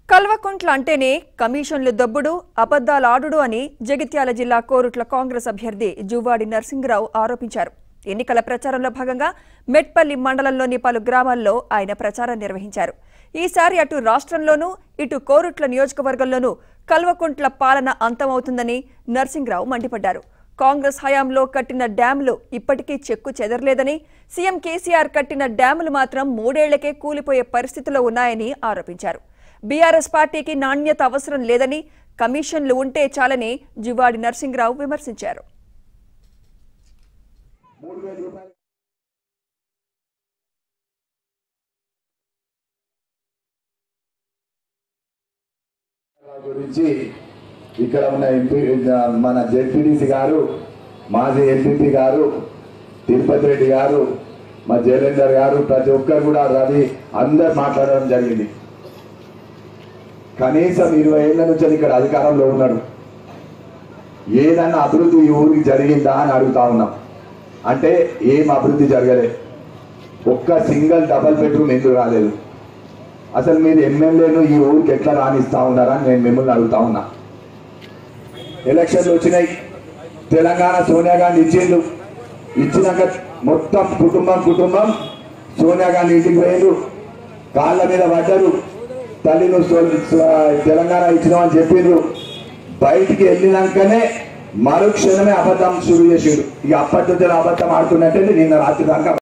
కల్వకుంట్ల అంటేనే కమిషన్లు దబ్బుడు అబద్దాలాడుడు అని జగిత్యాల జిల్లా కోరుట్ల కాంగ్రెస్ అభ్యర్థి జువ్వాడి నరసింహరావు ఆరోపించారు ఎన్నికల ప్రచారంలో భాగంగా మెట్పల్లి మండలంలోని పలు గ్రామాల్లో ఆయన ప్రచారం నిర్వహించారు ఈసారి అటు రాష్ట్రంలోనూ ఇటు కోరుట్ల నియోజకవర్గంలోనూ కల్వకుంట్ల పాలన అంతమవుతుందని నరసింహరావు మండిపడ్డారు కాంగ్రెస్ హయాంలో కట్టిన డ్యాంలు ఇప్పటికీ చెక్కు చెదరలేదని సీఎం కేసీఆర్ కట్టిన డ్యాంలు మాత్రం మూడేళ్లకే కూలిపోయే పరిస్థితిలో ఉన్నాయని ఆరోపించారు బీఆర్ఎస్ పార్టీకి నాణ్యత అవసరం లేదని కమిషన్లు ఉంటే చాలని జువాడి నరసింహరావు విమర్శించారు గురించి ఇక్కడ ఉన్న ఎంపీ మన జెడ్పీడీసీ గారు మాజీ ఎంపీపీ గారు తిరుపతి రెడ్డి గారు మా జయలేందర్ గారు ప్రతి ఒక్కరు కూడా రవి అందరు మాట్లాడడం జరిగింది కనీసం ఇరవై ఏళ్ళ నుంచి ఇక్కడ అధికారంలో ఉన్నాడు ఏదన్నా అభివృద్ధి ఈ ఊరికి జరిగిందా అని అడుగుతా ఉన్నాం అంటే ఏం అభివృద్ధి జరగలేదు ఒక్క సింగిల్ డబల్ బెడ్రూమ్ ఎందుకు రాలేదు అసలు మీరు ఎమ్మెల్యేను ఈ ఊరికి ఎట్లా రాణిస్తా ఉన్నారా అని నేను మిమ్మల్ని అడుగుతా ఉన్నా ఎలక్షన్లు వచ్చినాయి తెలంగాణ సోనియా గాంధీ ఇచ్చిండు ఇచ్చినాక మొత్తం కుటుంబం కుటుంబం సోనియా గాంధీ ఇంటికి పోయిండు కాళ్ళ మీద పడ్డారు తల్లి నువ్వు సో- సో- తెలంగాణ ఇచ్చినామని చెప్పిండ్రు బయటికి వెళ్ళినాకనే మరుక్షణమే అబద్ధం షురు చేసిండు ఇక అప్పటి నుంచి అబద్ధం ఆడుతున్నట్టే నిన్న రాత్రి దాకా